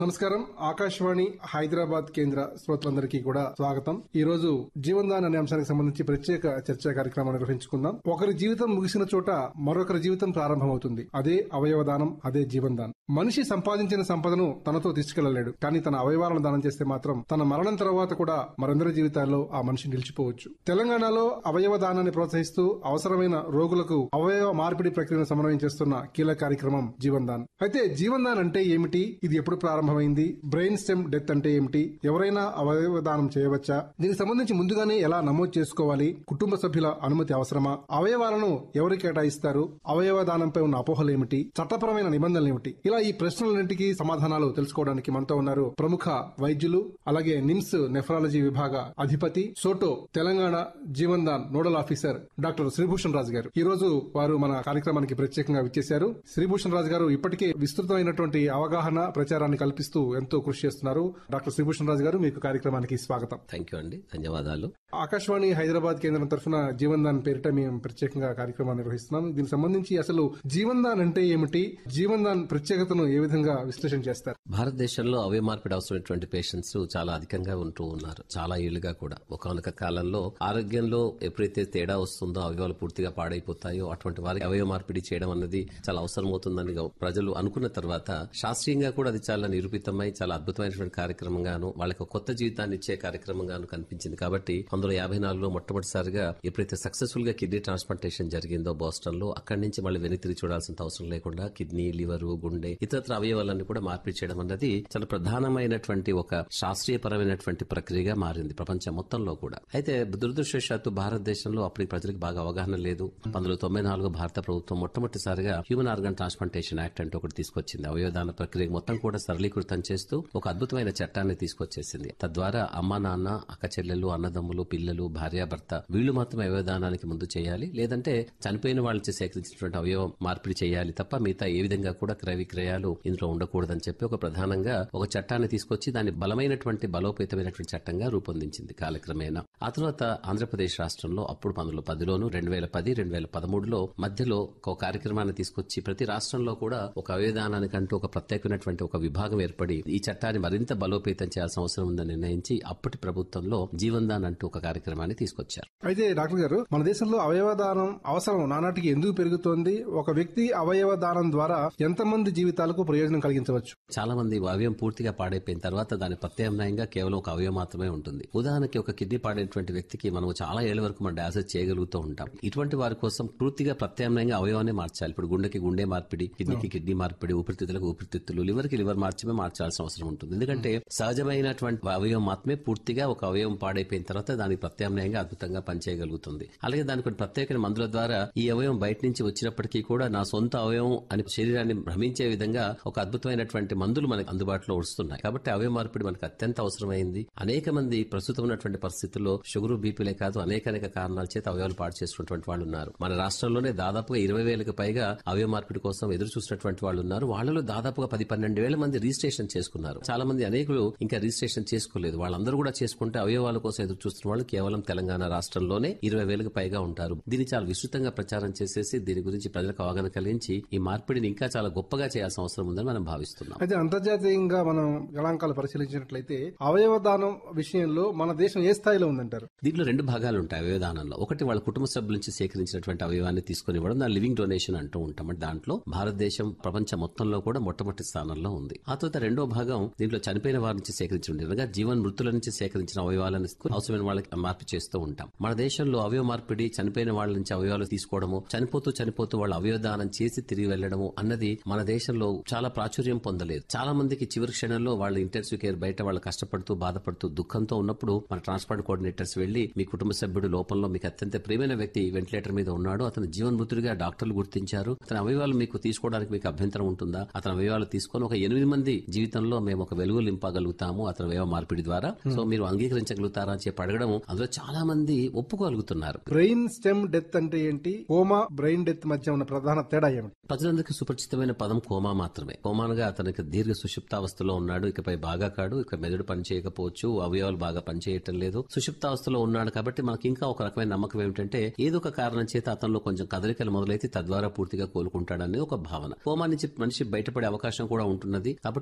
నమస్కారం ఆకాశవాణి హైదరాబాద్ కేంద్ర శ్రోతలందరికీ కూడా స్వాగతం ఈ రోజు జీవన్ దాన్ అనే అంశానికి సంబంధించి ప్రత్యేక చర్చా కార్యక్రమం నిర్వహించుకుందాం ఒకరి జీవితం ముగిసిన చోట మరొకరి జీవితం ప్రారంభమవుతుంది అదే అవయవ దానం అదే జీవన్ దాన్ మనిషి సంపాదించిన సంపదను తనతో తీసుకెళ్లలేడు కానీ తన అవయవాలను దానం చేస్తే మాత్రం తన మరణం తర్వాత కూడా మరందరి జీవితాల్లో ఆ మనిషి నిలిచిపోవచ్చు తెలంగాణలో అవయవ దానాన్ని ప్రోత్సహిస్తూ అవసరమైన రోగులకు అవయవ మార్పిడి ప్రక్రియను సమన్వయం చేస్తున్న కీలక కార్యక్రమం జీవన్ దాన్ అయితే జీవన్ దాన్ అంటే ఏమిటి ఇది ఎప్పుడు ప్రారంభమైంది బ్రెయిన్ స్టెమ్ డెత్ అంటే ఏమిటి ఎవరైనా అవయవ దానం చేయవచ్చా దీనికి సంబంధించి ముందుగానే ఎలా నమోదు చేసుకోవాలి కుటుంబ సభ్యుల అనుమతి అవసరమా అవయవాలను ఎవరు కేటాయిస్తారు అవయవ దానంపై ఉన్న అపోహలు ఏమిటి చట్టపరమైన నిబంధనలు ఏమిటి ఇలా ఈ ప్రశ్నలన్నింటికి సమాధానాలు తెలుసుకోవడానికి మనతో ఉన్నారు ప్రముఖ వైద్యులు అలాగే నిమ్స్ నెఫ్రాలజీ విభాగ అధిపతి SOTTO Telangana Jeevan Dan nodal officer doctor Sribhushan Raju garu ఈ రోజు వారు మన కార్యక్రమానికి ప్రత్యేకంగా విచ్చేశారు శ్రీభూషణ్ రాజు గారు ఇప్పటికే విస్తృతమైనటువంటి అవగాహన ప్రచారాన్ని కల్పిస్తూ ఎంతో కృషి చేస్తున్నారు డాక్టర్ శ్రీభూషణ్ రాజు గారు మీకు కార్యక్రమానికి స్వాగతం థ్యాంక్ యూ అండి ధన్యవాదాలు ఆకాశవాణి హైదరాబాద్ కేంద్రం తరఫున జీవన్ దాన్ పేరిట మేము ప్రత్యేకంగా కార్యక్రమాన్ని నిర్వహిస్తున్నాం దీనికి సంబంధించి అసలు జీవన్ దాన్ అంటే ఏమిటి జీవన్ దాన్ ప్రత్యేకతను ఏ విధంగా విశ్లేషణ చేస్తారు భారతదేశంలో అవయ మార్పిడి అవసరమైనటువంటి పేషెంట్స్ చాలా అధికంగా ఉంటూ ఉన్నారు చాలా ఏళ్లుగా కూడా ఒకనొక కాలంలో ఆరోగ్యంలో ఎప్పుడైతే తేడా వస్తుందో అవయవాలు పూర్తిగా పాడైపోతాయో అటువంటి వారికి అవయవ మార్పిడి చేయడం అన్నది చాలా అవసరమవుతుందని ప్రజలు అనుకున్న తర్వాత శాస్త్రీయంగా కూడా అది చాలా నిరూపితమై చాలా అద్భుతమైనటువంటి కార్యక్రమంగాను వాళ్ళకి ఒక కొత్త జీవితాన్ని ఇచ్చే కార్యక్రమంగాను కనిపించింది కాబట్టి పంతొమ్మిది యాభై నాలుగులో మొట్టమొదటిసారిగా ఎప్పుడైతే సక్సెస్ఫుల్ గా కిడ్నీ ట్రాన్స్ప్లాంటేషన్ జరిగిందో బోస్టన్ లో అక్కడి నుంచి మళ్ళీ వెనక్కి తిరిగి చూడాల్సిన అవసరం లేకుండా కిడ్నీ లివర్ గుండె ఇతరత్ర అవయవాలన్నీ కూడా మార్పిడి చేయడం అన్నది చాలా ప్రధానమైనటువంటి ఒక శాస్త్రీయపరమైనటువంటి ప్రక్రియగా మారింది ప్రపంచం మొత్తంలో కూడా అయితే దురదృష్టవశాత్తు భారతదేశంలో అప్పటికి ప్రజలకు బాగా అవగాహన లేదు పంతొమ్మిది తొంభై నాలుగు భారత ప్రభుత్వం మొట్టమొదటిసారిగా హ్యూమన్ ఆర్గన్ ట్రాన్స్ప్లాంటేషన్ యాక్ట్ అంటే ఒకటి తీసుకొచ్చింది అవయవదాన ప్రక్రియ మొత్తం కూడా సరళీకృతం చేస్తూ ఒక అద్భుతమైన చట్టాన్ని తీసుకొచ్చేసింది తద్వారా అమ్మ నాన్న అక్క చెల్లెలు అన్నదమ్ములు పిల్లలు భార్యాభర్త వీళ్లు మాత్రమే అవయవదానానికి ముందు చేయాలి లేదంటే చనిపోయిన వాళ్ళకి సేకరించినటువంటి అవయవం మార్పిడి చేయాలి తప్ప మిగతా ఏ విధంగా కూడా క్రయ విక్రయాలు ఇందులో ఉండకూడదని చెప్పి ఒక ప్రధానంగా ఒక చట్టాన్ని తీసుకొచ్చి దాన్ని బలమైనటువంటి బలోపేతమైనటువంటి చట్టంగా రూపొందించి కాలక్రమేణా ఆ తర్వాత ఆంధ్రప్రదేశ్ రాష్ట్రంలో అప్పుడు పంతొమ్మిది పదిలోను రెండు వేల పది రెండు వేల పదమూడులో మధ్యలో ఒక కార్యక్రమాన్ని తీసుకొచ్చి ప్రతి రాష్ట్రంలో కూడా ఒక అవయదానానికంటూ ఒక ప్రత్యేకమైనటువంటి ఒక విభాగం ఏర్పడి ఈ చట్టాన్ని మరింత బలోపేతం చేయాల్సిన అవసరం ఉందని నిర్ణయించి అప్పటి ప్రభుత్వంలో జీవన్ దాన్ అంటూ ఒక కార్యక్రమాన్ని తీసుకొచ్చారు అయితే డాక్టర్ గారు మన దేశంలో అవయవ దానం అవసరం నానాటికి ఎందుకు పెరుగుతోంది ఒక వ్యక్తి అవయవ దానం ద్వారా ఎంతమంది జీవితాలకు ప్రయోజనం కలిగించవచ్చు చాలా మంది అవయవం పూర్తిగా పాడైపోయిన తర్వాత దాని ప్రత్యామ్నాయంగా కేవలం ఒక అవయవం మాత్రమే ఉంటుంది ఉదాహరణకి ఒక కిడ్నీ పాడైనటువంటి వ్యక్తికి మనం చాలా ఏళ్ల వరకు మనం డయాలసిస్ చేయగలుగుతూ ఉంటాం ఇటువంటి వారి కోసం పూర్తిగా ప్రత్యామ్నాయంగా అవయవాన్ని మార్చాలి ఇప్పుడు గుండెకి గుండె మార్పిడి కిడ్నీకి కిడ్నీ మార్పిడి ఊపిరితిత్తులకు ఊపిరితిత్తులు లివర్ కి లివర్ మార్చమే మార్చాల్సిన అవసరం ఉంటుంది ఎందుకంటే సహజమైనటువంటి అవయవం మాత్రమే పూర్తిగా ఒక అవయవం పాడైపోయిన తర్వాత దానికి ప్రత్యామ్నాయంగా అద్భుతంగా పనిచేయగలుగుతుంది అలాగే దానికి కొన్ని ప్రత్యేకమైన మందుల ద్వారా ఈ అవయవం బయట నుంచి వచ్చినప్పటికీ కూడా నా సొంత అవయవం అని శరీరాన్ని భ్రమించే విధంగా ఒక అద్భుతమైనటువంటి మందులు మనకు అందుబాటులో వస్తున్నాయి కాబట్టి అవయవ మార్పిడి మనకు అత్యంత అవసరమైంది అనేక మంది ప్రస్తుతం ఉన్నటువంటి పరిస్థితుల్లో షుగర్ బీపీలే కాదు అనేక అనేక కారణాల చేత అవయవాలు పాడు చేసుకున్నటువంటి వాళ్ళు ఉన్నారు మన రాష్ట్రంలోనే దాదాపుగా ఇరవై వేలకు పైగా అవయవ మార్పిడి కోసం ఎదురు చూసినటువంటి వాళ్ళు ఉన్నారు వాళ్ళలో దాదాపుగా పది పన్నెండు వేల మంది రిజిస్ట్రేషన్ చేసుకున్నారు చాలా మంది అనేకులు ఇంకా రిజిస్ట్రేషన్ చేసుకోలేదు వాళ్ళందరూ కూడా చేసుకుంటే అవయవాల కోసం ఎదురు చూస్తున్న వాళ్ళు కేవలం తెలంగాణ రాష్ట్రంలోనే ఇరవై వేలకు పైగా ఉంటారు దీన్ని చాలా విస్తృతంగా ప్రచారం చేసేసి దీని గురించి ప్రజలకు అవగాహన కలిగించి ఈ మార్పిడిని ఇంకా చాలా గొప్పగా చేయాల్సిన అవసరం ఉందని మనం భావిస్తున్నాం అయితే అంతర్జాతీయంగా మనం గణాంకాలు పరిశీలించినట్లయితే అవయవ దానం విషయంలో మన దేశం ఏ స్థాయిలో ఉందంటారు దీంట్లో రెండు భాగాలు ఉంటాయి అవయవదానంలో ఒకటి వాళ్ళ కుటుంబ సభ్యుల నుంచి సేకరించినటువంటి అవయవాన్ని తీసుకుని ఇవ్వడం దాని లివింగ్ డొనేషన్ అంటూ ఉంటాం అంటే దాంట్లో భారతదేశం ప్రపంచం మొత్తంలో కూడా మొట్టమొదటి స్థానంలో ఉంది ఆ తర్వాత రెండో భాగం దీంట్లో చనిపోయిన వారి నుంచి సేకరించి అనగా జీవన్ మృతుల నుంచి సేకరించిన అవయవాలను అవసరమైన వాళ్ళకి మార్పు చేస్తూ ఉంటాం మన దేశంలో అవయవ మార్పిడి చనిపోయిన వాళ్ళ నుంచి అవయవాలు తీసుకోవడము చనిపోతూ చనిపోతూ వాళ్ళ అవయవదానం చేసి తిరిగి వెళ్లడము అన్నది మన దేశంలో చాలా ప్రాచుర్యం పొందలేదు చాలా మందికి చివరి క్షణంలో వాళ్ళ ఇంటెన్సివ్ కేర్ బయట వాళ్ళు కష్టపడుతూ బాధపడుతూ దుఃఖంతో ఉన్నప్పుడు మన ట్రాన్స్ప్లాంట్ కోఆర్డినేటర్స్ వెళ్లి మీ కుటుంబ సభ్యుడు లోపంలో మీకు అత్యంత ప్రియమైన వ్యక్తి వెంటిలేటర్ మీద ఉన్నాడు అతను జీవన్మృతుడిగా డాక్టర్లు గుర్తించారు అతని అవయవాలు మీకు తీసుకోవడానికి మీకు అభ్యంతరం ఉంటుందా అతని అవయవాలు తీసుకొని ఒక ఎనిమిది మంది జీవితంలో మేము ఒక వెలుగు నింపగలుగుతాము అతని అవయవ మార్పిడి ద్వారా సో మీరు అంగీకరించగలుగుతారా అని చెప్పి అడగడం అందులో చాలా మంది ఒప్పుకోగలుగుతున్నారు బ్రెయిన్ స్టెమ్ డెత్ అంటే ఏంటి కోమా బ్రెయిన్ డెత్ మధ్య ఉన్న ప్రధాన తేడా ఏమిటి ప్రజలందరికీ సుపరిచితమైన పదం కోమా మాత్రమే కోమానుగా అతనికి దీర్ఘ సుషుప్తావస్థలో ఉన్నాడు ఇకపై బాగా కాడు ఇక మెదడు పని చేయకపోవచ్చు అవయవాలు బాగా పనిచేయటం లేదు సుషుప్తావస్థలో ఉన్నాడు కాబట్టి మనకి ఇంకా ఒక రకమైన నమ్మకం ఏమిటంటే ఏదో ఒక కారణం చేత అతనిలో కొంచెం కదలికలు మొదలైతే తద్వారా పూర్తిగా కోలుకుంటాడనే ఒక భావన కోమా నుంచి మనిషి బయటపడే అవకాశం కూడా ఉంటున్నది కాబట్టి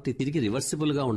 కాబట్టి తిరిగి రివర్సిబుల్ గా